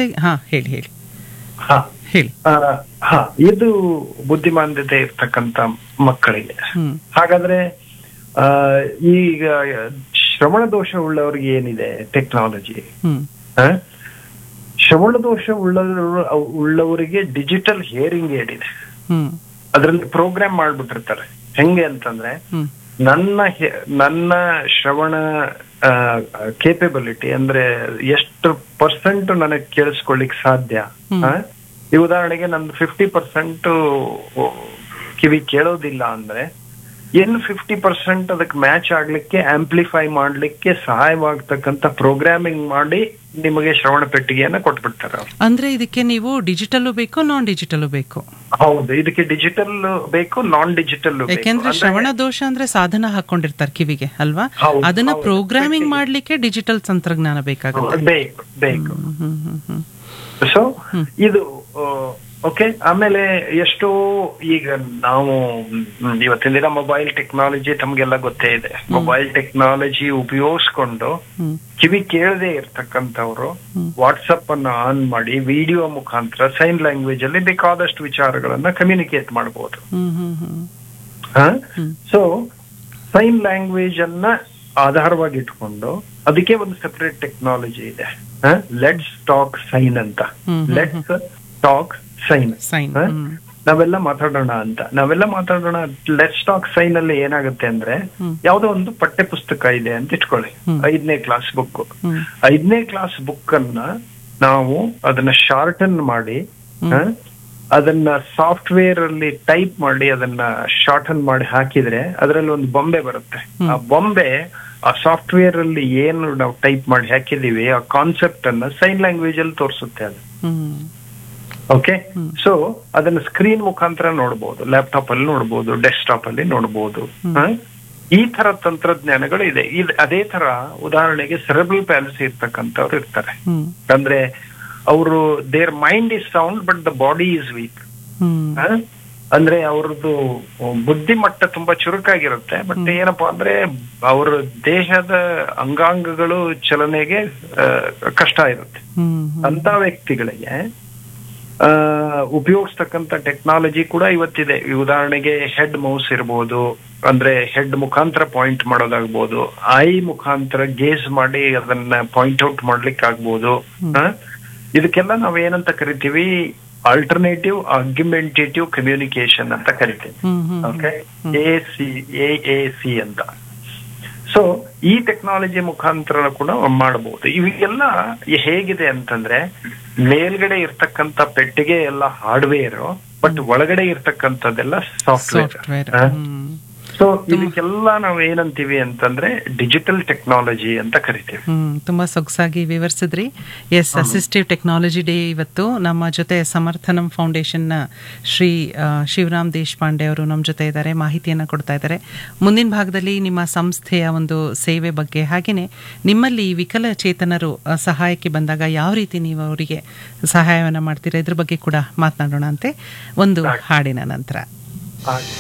ಜೊತೆ ಹಾ ಹೇಳಿ ಹೇಳಿ ಹಾ ಹೇಳಿ ಆ, ಹಾ ಇದು ಬುದ್ಧಿಮಾಂದ್ಯತೆ ಇರ್ತಕ್ಕಂತ ಮಕ್ಕಳಿಗೆ ಹ್ಮ್ ಹಾಗಾದ್ರೆ ಆ, ಈಗ ಶ್ರವಣ ದೋಷ ಉಳ್ಳವರಿಗೆ ಏನಿದೆ ಟೆಕ್ನಾಲಜಿ ಹ್ಮ್ ಶ್ರವಣ ದೋಷ ಉಳ್ಳವರು ಉಳ್ಳವರಿಗೆ ಡಿಜಿಟಲ್ ಹಿಯರಿಂಗ್ ಏಡ್ ಇದೆ ಹ್ಮ್ ಅದರಲ್ಲಿ ಪ್ರೋಗ್ರಾಮ್ ಮಾಡ್ಬಿಟ್ಟಿರ್ತಾರೆ ಹೆಂಗೆ ಅಂತಂದ್ರೆ ಹ್ಮ್ ನನ್ನ ಹೆ- ನನ್ನ ಶ್ರವಣ ಕೇಪಬಿಲಿಟಿ ಅಂದ್ರೆ ಎಷ್ಟು ಪರ್ಸೆಂಟ್ ನನಗೆ ಕೇಳಿಸ್ಕೊಳ್ಳಿಕ್ ಸಾಧ್ಯ ಹ್ಮ್. ಆ? ಈ ಉದಾಹರಣೆಗೆ ನಂದು ಫಿಫ್ಟಿ ಪರ್ಸೆಂಟ್ ಕಿವಿ ಕೇಳೋದಿಲ್ಲ ಅಂದ್ರೆ ಇನ್ ಫಿಫ್ಟಿ ಪರ್ಸೆಂಟ್ ಅದಕ್ಕೆ ಮ್ಯಾಚ್ ಆಗ್ಲಿಕ್ಕೆ ಆಂಪ್ಲಿಫೈ ಮಾಡ್ಲಿಕ್ಕೆ ಸಹಾಯವಾಗ್ತಕ್ಕಂತ ಪ್ರೋಗ್ರಾಮಿಂಗ್ ಮಾಡಿ ನಿಮಗೆ ಶ್ರವಣ ಪೆಟ್ಟಿಗೆಯನ್ನ ಕೊಟ್ಬಿಡ್ತಾರೆ ಅವ್ರು. ಅಂದ್ರೆ ಇದಕ್ಕೆ ನೀವು ಡಿಜಿಟಲ್ಲು ಬೇಕು ನಾನ್ ಡಿಜಿಟಲ್ಲು ಬೇಕು ಹೌದು ಇದಕ್ಕೆ ಡಿಜಿಟಲ್ ಬೇಕು ನಾನ್ ಡಿಜಿಟಲ್ ಯಾಕೆಂದ್ರೆ ಶ್ರವಣ ದೋಷ ಅಂದ್ರೆ ಸಾಧನ ಹಾಕೊಂಡಿರ್ತಾರೆ ಕಿವಿಗೆ ಅಲ್ವಾ ಹೌದು, ಅದನ್ನ ಹೌದು. ಪ್ರೋಗ್ರಾಮಿಂಗ್ ಮಾಡ್ಲಿಕ್ಕೆ ಡಿಜಿಟಲ್ ತಂತ್ರಜ್ಞಾನ ಬೇಕಾಗುತ್ತೆ ಬೇಕು ಬೇಕು ಹ್ಮ್ ಹ್ಮ್ ಹ್ಮ್ ಹ್ಮ್ ಸೊ ಇದು ಓಕೆ ಆಮೇಲೆ ಎಷ್ಟೋ ಈಗ ನಾವು ಮ್, ಇವತ್ತಿನ ದಿನ ಮೊಬೈಲ್ ಟೆಕ್ನಾಲಜಿ ತಮ್ಗೆಲ್ಲ ಗೊತ್ತೇ ಇದೆ ಮೊಬೈಲ್ ಟೆಕ್ನಾಲಜಿ ಉಪಯೋಗಿಸ್ಕೊಂಡು ಹ್ಮ್ ಕಿವಿ ಕೇಳದೆ ಇರ್ತಕ್ಕಂಥವ್ರು ಹ್ಮ್. ವಾಟ್ಸಪ್ ಅನ್ನ ಆನ್ ಮಾಡಿ ವಿಡಿಯೋ ಮುಖಾಂತರ ಸೈನ್ ಲ್ಯಾಂಗ್ವೇಜ್ ಅಲ್ಲಿ ಬೇಕಾದಷ್ಟು ವಿಚಾರಗಳನ್ನ ಕಮ್ಯುನಿಕೇಟ್ ಮಾಡಬಹುದು ಹ್ಮ್ ಹ್ಮ್ ಹ್ಮ್ ಹ್ಮ್. ಸೊ ಸೈನ್ ಲ್ಯಾಂಗ್ವೇಜ್ ಅನ್ನ ಆಧಾರವಾಗಿ ಇಟ್ಕೊಂಡು ಅದಕ್ಕೆ ಒಂದು ಸೆಪರೇಟ್ ಟೆಕ್ನಾಲಜಿ ಇದೆ ಲೆಟ್ಸ್ ಟಾಕ್ ಸೈನ್ ಅಂತ ಹ್ಮ್, ಹ್ಮ್, ಲೆಟ್ಸ್ ಟಾಕ್ ಸೈನ್ ಸೈನ್ ಹ? ಹ್ಮ್ ನಾವೆಲ್ಲ ಮಾತಾಡೋಣ ಅಂತ ನಾವೆಲ್ಲ ಮಾತಾಡೋಣ ಲೆಟ್ಸ್ ಟಾಕ್ ಸೈನ್ ಅಲ್ಲಿ ಏನಾಗುತ್ತೆ ಅಂದ್ರೆ ಹ್ಮ್. ಯಾವ್ದೋ ಒಂದು ಪಠ್ಯ ಪುಸ್ತಕ ಇದೆ ಅಂತ ಇಟ್ಕೊಳ್ಳಿ ಹ್ಮ್. ಐದನೇ ಕ್ಲಾಸ್ ಬುಕ್ ಹ್ಮ್ ಐದನೇ ಕ್ಲಾಸ್ ಬುಕ್ ಅನ್ನ ನಾವು ಅದನ್ನ ಶಾರ್ಟನ್ ಮಾಡಿ ಹ್ಮ್. ಹ? ಅದನ್ನ ಸಾಫ್ಟ್ವೇರ್ ಅಲ್ಲಿ ಟೈಪ್ ಮಾಡಿ ಅದನ್ನ ಶಾರ್ಟನ್ ಮಾಡಿ ಹಾಕಿದ್ರೆ ಅದರಲ್ಲಿ ಒಂದು ಬೊಂಬೆ ಬರುತ್ತೆ ಆ ಬೊಂಬೆ ಆ ಸಾಫ್ಟ್ವೇರ್ ಅಲ್ಲಿ ಏನು ನಾವು ಟೈಪ್ ಮಾಡಿ ಹಾಕಿದೀವಿ ಆ ಕಾನ್ಸೆಪ್ಟ್ ಅನ್ನ ಸೈನ್ ಲ್ಯಾಂಗ್ವೇಜ್ ಅಲ್ಲಿ ತೋರಿಸುತ್ತೆ ಅದು ಹ್ಮ್ ಓಕೆ ಸೊ ಅದನ್ನ ಸ್ಕ್ರೀನ್ ಮುಖಾಂತರ ನೋಡಬಹುದು ಲ್ಯಾಪ್ಟಾಪ್ ಅಲ್ಲಿ ನೋಡಬಹುದು ಡೆಸ್ಕ್ಟಾಪ್ ಅಲ್ಲಿ ನೋಡಬಹುದು ಈ ತರ ತಂತ್ರಜ್ಞಾನಗಳು ಇದೆ ಇದ್- ಅದೇ ತರ ಉದಾಹರಣೆಗೆ ಸೆರೆಬ್ರಲ್ ಪ್ಯಾಲಸಿ ಇರ್ತಕ್ಕಂಥವ್ರು ಇರ್ತಾರೆ ಹ್ಮ್ ಅಂದ್ರೆ ಅವರು their mind is sound but the body is weak ಹ್ಮ್ ಅಂದ್ರೆ ಅವ್ರದ್ದು ಬುದ್ಧಿಮಟ್ಟ ತುಂಬಾ ಚುರುಕಾಗಿರುತ್ತೆ ಬಟ್ ಏನಪ್ಪಾ ಅಂದ್ರೆ ಅವರ ದೇಹದ ಅಂಗಾಂಗಗಳು ಚಲನೆಗೆ ಆ, ಕಷ್ಟ ಇರುತ್ತೆ ಹ್ಮ್ ಅಂತ ವ್ಯಕ್ತಿಗಳಿಗೆ ಆ ಉಪಯೋಗಿಸ್ತಕ್ಕಂತ ಟೆಕ್ನಾಲಜಿ ಕೂಡ ಇವತ್ತಿದೆ ಈ ಉದಾಹರಣೆಗೆ ಹೆಡ್ ಮೌಸ್ ಇರ್ಬೋದು ಅಂದ್ರೆ ಹೆಡ್ ಮುಖಾಂತರ ಪಾಯಿಂಟ್ ಮಾಡೋದಾಗ್ಬೋದು ಐ ಮುಖಾಂತರ ಗೇಸ್ ಮಾಡಿ ಅದನ್ನ ಪಾಯಿಂಟ್ ಔಟ್ ಮಾಡ್ಲಿಕ್ಕೆ ಆಗ್ಬೋದು ಆ? ಇದಕ್ಕೆಲ್ಲ ನಾವ್ ಏನಂತ ಕರಿತೀವಿ ಆಲ್ಟರ್ನೇಟಿವ್ ಆರ್ಗ್ಯುಮೆಂಟೇಟಿವ್ ಕಮ್ಯುನಿಕೇಶನ್ ಅಂತ ಕರಿತೀವಿ ಹ್ಮ್ ಹ್ಮ್ okay A C A A C ಅಂತ ಸೊ ಈ ಟೆಕ್ನಾಲಜಿ ಮುಖಾಂತರ ಕೂಡ ಮಾಡಬಹುದು ಇವೆಲ್ಲ ಹೇಗಿದೆ ಅಂತಂದ್ರೆ ಮೇಲ್ಗಡೆ ಇರ್ತಕ್ಕಂತ ಪೆಟ್ಟಿಗೆ ಎಲ್ಲ ಹಾರ್ಡ್ವೇರ್ ಬಟ್ ಒಳಗಡೆ ಇರ್ತಕ್ಕಂಥದ್ದೆಲ್ಲ ಸಾಫ್ಟ್ವೇರ್ ಸಾಫ್ಟ್ವೇರ್ ಹ್ಮ್ ಸೊ ಇದಕ್ಕೆಲ್ಲ ನಾವು ಏನಂತೀವಿ ಅಂತಂದ್ರೆ ಡಿಜಿಟಲ್ ಟೆಕ್ನಾಲಜಿ ಅಂತ ಕರಿತೀವಿ ಹ್ಮ್ ತುಂಬಾ ಸೊಗಸಾಗಿ ವಿವರಿಸಿದ್ರಿ ಎಸ್ ಅಸಿಸ್ಟಿವ್ ಟೆಕ್ನಾಲಜಿ ಡೇ ಇವತ್ತು ನಮ್ಮ ಜೊತೆ ಸಮರ್ಥನಂ ಫೌಂಡೇಶನ್ ನ ಶ್ರೀ ಆ, ಶಿವರಾಮ್ ದೇಶಪಾಂಡೆ ಅವರು ನಮ್ಮ ಜೊತೆ ಇದ್ದಾರೆ ಮಾಹಿತಿಯನ್ನು ಕೊಡ್ತಾ ಇದ್ದಾರೆ ಮುಂದಿನ ಭಾಗದಲ್ಲಿ ನಿಮ್ಮ ಸಂಸ್ಥೆಯ ಒಂದು ಸೇವೆ ಬಗ್ಗೆ ಹಾಗೆಯೇ ನಿಮ್ಮಲ್ಲಿ ವಿಕಲಚೇತನರು ಆ, ಸಹಾಯಕ್ಕೆ ಬಂದಾಗ ಯಾವ ರೀತಿ ನೀವು ಅವರಿಗೆ ಸಹಾಯವನ್ನು ಮಾಡ್ತೀರಾ ಇದ್ರ ಬಗ್ಗೆ ಕೂಡ ಮಾತನಾಡೋಣ ಅಂತೆ ಒಂದು ಹಾಡಿನ ನಂತರ ಹಾಗೆ